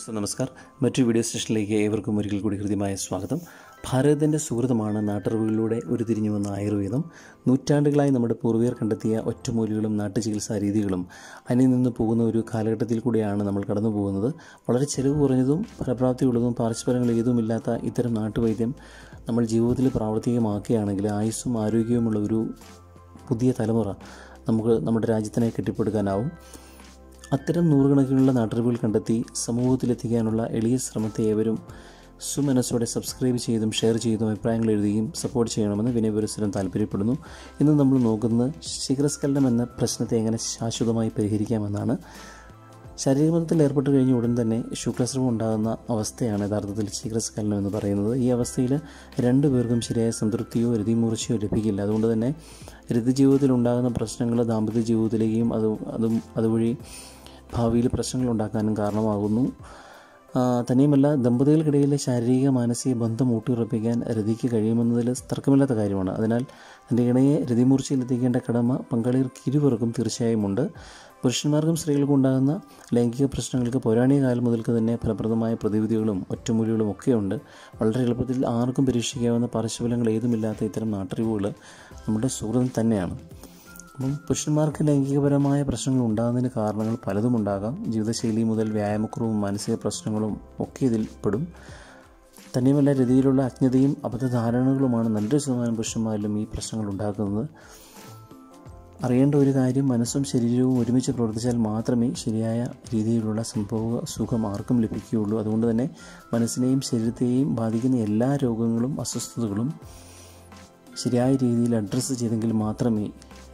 so നമസ്കാർ മറ്റൊരു video സെഷനിലേക്ക് ഏവർക്കും ഒരിക്കൽ കൂടി ഹൃദ്യമായ സ്വാഗതം ഭാരതത്തിൻ്റെ സുഹൃതമാണ് നാട്ടറിവുകളിലൂടെ ഉരുത്തിരിഞ്ഞു വന്ന ആയുർവേദം നൂറ്റാണ്ടുകളായി നമ്മുടെ പൂർവികർ കണ്ടെത്തിയ ഒറ്റമൂലികളും നാട്ടുചികിത്സാ രീതികളും അന്യം നിന്ന് പോകുന്ന ഒരു കാലഘട്ടത്തിൽ കൂടിയാണ് നമ്മൾ കടന്നു പോകുന്നത് വളരെ ചെലവ് കുറഞ്ഞതും ഫലപ്രാപ്തിയുള്ളതും പാർശ്വഫലങ്ങൾ ഏതുമില്ലാത്ത ഇത്തരം നാട്ടുവൈദ്യം നമ്മൾ ജീവിതത്തിൽ പ്രാവർത്തികമാക്കുകയാണെങ്കിൽ ആയുസ്സും ആരോഗ്യവുമുള്ള ഒരു പുതിയ തലമുറ നമുക്ക് നമ്മുടെ രാജ്യത്തിനെ കെട്ടിപ്പടുക്കാനാവും അത്തരം നൂറുകണക്കിനുള്ള നാട്ടറിവുകൾ കണ്ടെത്തി സമൂഹത്തിലെത്തിക്കാനുള്ള എളിയ ശ്രമത്തെ ഏവരും സുമനസ്സോടെ സബ്സ്ക്രൈബ് ചെയ്തും ഷെയർ ചെയ്തും അഭിപ്രായങ്ങൾ എഴുതുകയും സപ്പോർട്ട് ചെയ്യണമെന്ന് വിനയപുരസ്സരം താല്പര്യപ്പെടുന്നു ഇന്ന് നമ്മൾ നോക്കുന്നത് ശിഖരസ്ഖലനം എന്ന പ്രശ്നത്തെ എങ്ങനെ ശാശ്വതമായി പരിഹരിക്കാമെന്നാണ് ശാരീരികബന്ധത്തിൽ ഏർപ്പെട്ട് കഴിഞ്ഞ ഉടൻ തന്നെ ശുക്രസ്രവം ഉണ്ടാകുന്ന അവസ്ഥയാണ് യഥാർത്ഥത്തിൽ ശീഘ്രസ്ഖലനം എന്ന് പറയുന്നത് ഈ അവസ്ഥയിൽ രണ്ടു പേർക്കും ശരിയായ സംതൃപ്തിയോ രതിമൂർച്ചയോ ലഭിക്കില്ല അതുകൊണ്ട് തന്നെ രതിജീവിതത്തിൽ ഉണ്ടാകുന്ന പ്രശ്നങ്ങൾ ദാമ്പത്യ ജീവിതത്തിലേക്കും അത് അതും അതുവഴി ഭാവിയിൽ പ്രശ്നങ്ങൾ ഉണ്ടാക്കാനും കാരണമാകുന്നു ആ, തന്നെയുമല്ല ദമ്പതികൾക്കിടയിലെ ശാരീരിക മാനസിക ബന്ധം ഊട്ടിയുറപ്പിക്കാൻ രതിക്ക് കഴിയുമെന്നതിൽ തർക്കമില്ലാത്ത കാര്യമാണ് അതിനാൽ തൻ്റെ ഇണയെ രതിമൂർച്ചയിലെത്തിക്കേണ്ട കടമ പങ്കാളികൾക്ക് ഇരുവർക്കും തീർച്ചയായും ഉണ്ട് പുരുഷന്മാർക്കും സ്ത്രീകൾക്കും ഉണ്ടാകുന്ന ലൈംഗിക പ്രശ്നങ്ങൾക്ക് പൗരാണിക കാലം മുതൽക്ക് തന്നെ ഫലപ്രദമായ പ്രതിവിധികളും ഒറ്റമൂലികളും ഒക്കെയുണ്ട് വളരെ എളുപ്പത്തിൽ ആർക്കും പരീക്ഷിക്കാവുന്ന പാർശ്വഫലങ്ങൾ ഏതുമില്ലാത്ത ഇത്തരം നാട്ടറിവുകൾ നമ്മുടെ സുഹൃതം തന്നെയാണ് അപ്പം പുരുഷന്മാർക്ക് ലൈംഗികപരമായ പ്രശ്നങ്ങൾ ഉണ്ടാകുന്നതിന് കാരണങ്ങൾ പലതും ഉണ്ടാകാം ജീവിതശൈലി മുതൽ വ്യായാമക്കുറവും മാനസിക പ്രശ്നങ്ങളും ഒക്കെ ഇതിൽ പെടും തന്നെയുമല്ല രീതിയിലുള്ള അജ്ഞതയും അബദ്ധധാരണകളുമാണ് നല്ലൊരു ശതമാനം പുരുഷന്മാരിലും ഈ പ്രശ്നങ്ങൾ ഉണ്ടാക്കുന്നത് അറിയേണ്ട ഒരു കാര്യം മനസ്സും ശരീരവും ഒരുമിച്ച് പ്രവർത്തിച്ചാൽ മാത്രമേ ശരിയായ രീതിയിലുള്ള സംഭവ സുഖം ആർക്കും ലഭിക്കുകയുള്ളൂ അതുകൊണ്ട് തന്നെ മനസ്സിനെയും ശരീരത്തെയും ബാധിക്കുന്ന എല്ലാ രോഗങ്ങളും അസ്വസ്ഥതകളും ശരിയായ രീതിയിൽ അഡ്രസ്സ് ചെയ്തെങ്കിൽ മാത്രമേ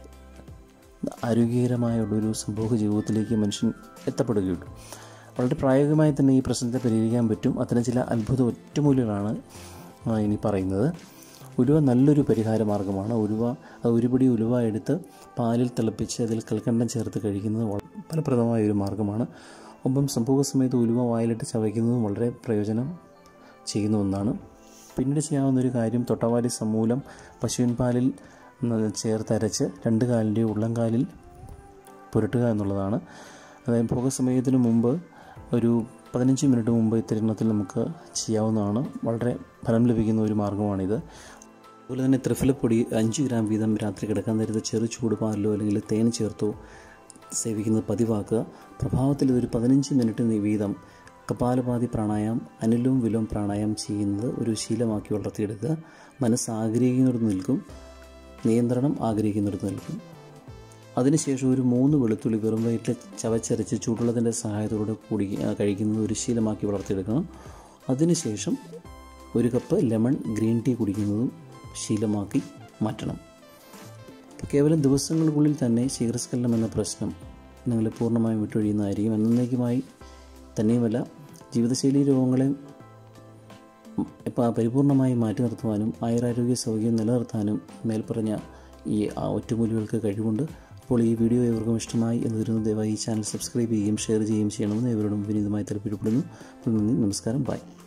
ആരോഗ്യകരമായുള്ളൊരു സംഭവ ജീവിതത്തിലേക്ക് മനുഷ്യൻ എത്തപ്പെടുകയുള്ളൂ വളരെ പ്രായോഗികമായി തന്നെ ഈ പ്രശ്നത്തെ പരിഹരിക്കാൻ പറ്റും അത്തരം ചില അത്ഭുത ഒറ്റമൂലികളാണ് ആ, ഇനി പറയുന്നത് ഉലുവ നല്ലൊരു പരിഹാര മാർഗ്ഗമാണ് ഉലുവ അത് ഒരുപിടി ഉലുവ എടുത്ത് പാലിൽ തിളപ്പിച്ച് അതിൽ കൽക്കണ്ടം ചേർത്ത് കഴിക്കുന്നത് വള- ഫലപ്രദമായ ഒരു മാർഗ്ഗമാണ് ഒപ്പം സംഭവ സമയത്ത് ഉലുവ വായിലിട്ട് ചവയ്ക്കുന്നതും വളരെ പ്രയോജനം ചെയ്യുന്ന ഒന്നാണ് പിന്നീട് ചെയ്യാവുന്ന ഒരു കാര്യം തൊട്ടവാലി സമൂലം പശുവിൻ പാലിൽ ന- ചേർത്തരച്ച് രണ്ട് കാലിൻ്റെ ഉള്ളംകാലിൽ പുരട്ടുക എന്നുള്ളതാണ് അതായത് ഭോഗസമയത്തിന് മുമ്പ് ഒരു പതിനഞ്ച് മിനിറ്റ് മുമ്പ് ഇത്തരണത്തിൽ നമുക്ക് ചെയ്യാവുന്നതാണ് വളരെ ഫലം ലഭിക്കുന്ന ഒരു മാർഗ്ഗമാണിത് അതുപോലെ തന്നെ ത്രിഫലപ്പൊടി അഞ്ച് ഗ്രാം വീതം രാത്രി കിടക്കാൻ നേരത്ത് ചെറു ചൂടുപാലിലോ അല്ലെങ്കിൽ തേൻ ചേർത്തോ സേവിക്കുന്നത് പതിവാക്കുക പ്രഭാവത്തിൽ ഇതൊരു പതിനഞ്ച് മിനിറ്റ് നി- വീതം കപാലപാതി പ്രാണായാം അനുലോം വിലോം പ്രാണായാം ചെയ്യുന്നത് ഒരു ശീലമാക്കി വളർത്തിയെടുക്കുക മനസ്സ് ആഗ്രഹിക്കുന്നിടത്ത് നിൽക്കും നിയന്ത്രണം ആഗ്രഹിക്കുന്നിടത്ത് നിൽക്കും അതിനുശേഷം ഒരു മൂന്ന് വെളുത്തുള്ളി വെറും വയറ്റിൽ ചവച്ചരച്ച് ചൂടുള്ളതിൻ്റെ സഹായത്തോടെ കൂടി ആ, കഴിക്കുന്നത് ഒരു ശീലമാക്കി വളർത്തിയെടുക്കണം അതിനുശേഷം ഒരു കപ്പ് ലെമൺ ഗ്രീൻ ടീ കുടിക്കുന്നതും ശീലമാക്കി മാറ്റണം അപ്പോൾ കേവലം ദിവസങ്ങൾക്കുള്ളിൽ തന്നെ ശീഘ്രസ്ഖലനം എന്ന പ്രശ്നം നിങ്ങൾ പൂർണ്ണമായും വിട്ടൊഴിയുന്നതായിരിക്കും എന്നേക്കുമായി തന്നെയുമല്ല ജീവിതശൈലി രോഗങ്ങളെ ഇപ്പോൾ പരിപൂർണമായി മാറ്റി നിർത്തുവാനും ആയുരാരോഗ്യ സൗകര്യം നിലനിർത്താനും മേൽപ്പറഞ്ഞ ഈ ആ ഒറ്റമൂലികൾക്ക് കഴിവുണ്ട് അപ്പോൾ ഈ വീഡിയോ ഇവർക്കും ഇഷ്ടമായി എന്ന് കരുതുന്നു ദയവായി ഈ ചാനൽ സബ്സ്ക്രൈബ് ചെയ്യുകയും ഷെയർ ചെയ്യുകയും ചെയ്യണമെന്ന് ഇവരോടും വിനീതമായി താല്പര്യപ്പെടുന്നു അപ്പോൾ നന്ദി നമസ്കാരം ബൈ